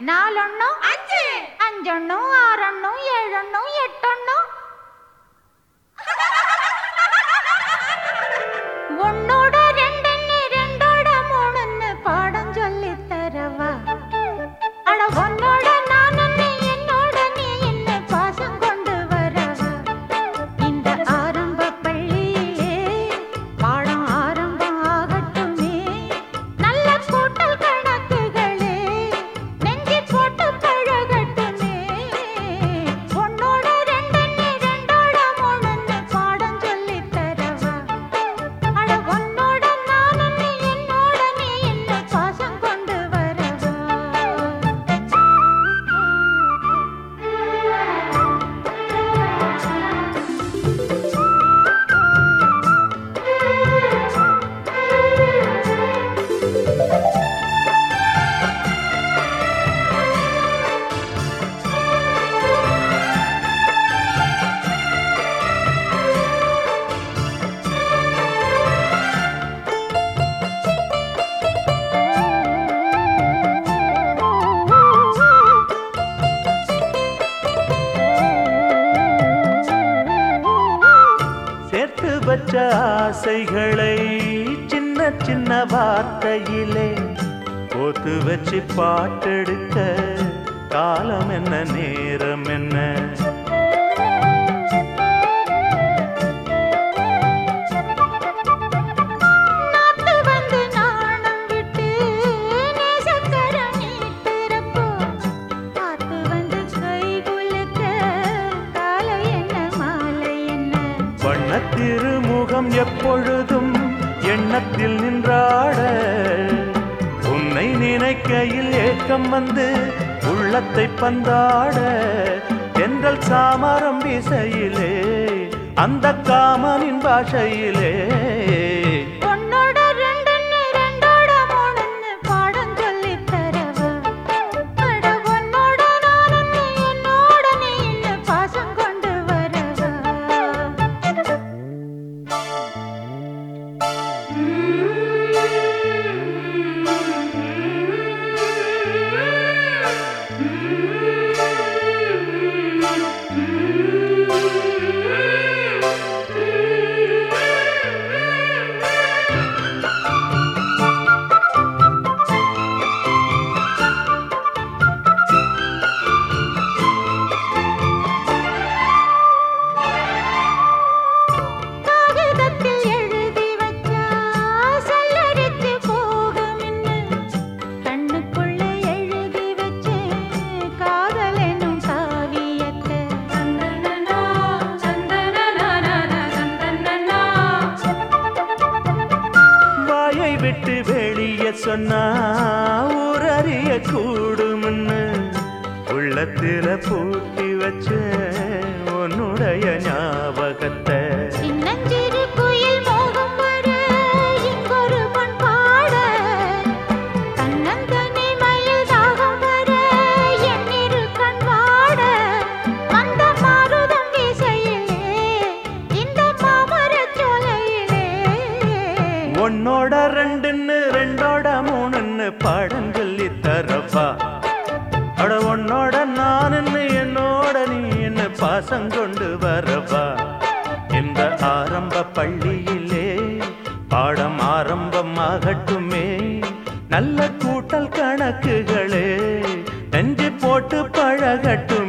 நாலொண்ணு அஞ்சு அஞ்சொண்ணு ஆறொண்ணு ஏழொண்ணு எட்டொண்ணு ஒன்னோட ரெண்டுன்னு ரெண்டோட மூணுன்னு பாடம் சொல்லி தரவா அட உன்னோட நானுன்னு என்னோட நீ என்ன பாசம் கொண்டு வரவா இந்த ஆரம்ப பள்ளியிலே பாடம் ஆரம்பம் ஆகட்டுமே நல்ல கூட்டல் கணக்குகளே நெஞ்சி போட்டு பழகட்டுமே உன்னோட ரெண்டுன்னு ரெண்டோட மூணுன்னு பாடம் சொல்லி தரவா அட உன்னோட நானுன்னு என்னோட நீ என்ன பாசம் கொண்டு வரவா சேர்த்து வச்ச ஆசைகளை சின்ன சின்ன வார்த்தையிலே கோத்து வச்சு பாட்டெடுக்க காலம் என்ன நேரம் என்ன நாத்து வந்து நாணம் விட்டு நேசக்கரம் நீட்டிருப்போ காத்து வந்து கை குலுக்க காலை என்ன மாலை என்ன வண்ண திருமுகம் எப்பொழுதும் எண்ணத்தில் நின்றாட உன்னை நினைக்கையில் ஏக்கம் வந்து உள்ளத்தை பந்தாட தென்றல் சாமரம் வீசையிலே அந்த காமனின் பாஷையிலே உன்னோட ரெண்டுன்னு ரெண்டோட மூணுன்னு பாடம் சொல்லி தரவா அட உன்னோட நானுன்னு என்னோட நீ என்ன பாசம் கொண்டு வரவா காகிதத்தில் எழுதி வச்சா சல்லரித்து போகும்னு கண்ணுக்குள்ள எழுதி வச்சே காதல் எனும் காவியத்தை சந்தனனா சந்தனனா சந்தனனா வாயை விட்டு வெளியே சொன்னா ஊரறிய கூடும்னு உள்ளத்தில பூட்டி வச்ச உன்னுடைய ஞாபகத்தை சின்னஞ்சிறு குயில் மோகம் வர இங்கொரு பொன் பாட தன்னந்தனி மயில் தாகம் வர எண்ணிரு கண் வாட அந்த மாருதம் வீசையிலே இந்த மாமரச் சோலையிலே உன்னோட ரெண்டுன்னு ரெண்டோட மூணுன்னு பாடம் சொல்லி தரப்பா அட உன்னோட நானுன்னு என்னோட நீ என்ன பாசம் கொண்டு வரவா இந்த ஆரம்ப பள்ளியிலே பாடம் ஆரம்பமாகட்டுமே நல்ல கூட்டல் கணக்குகளே நெஞ்சு போட்டு பழகட்டுமே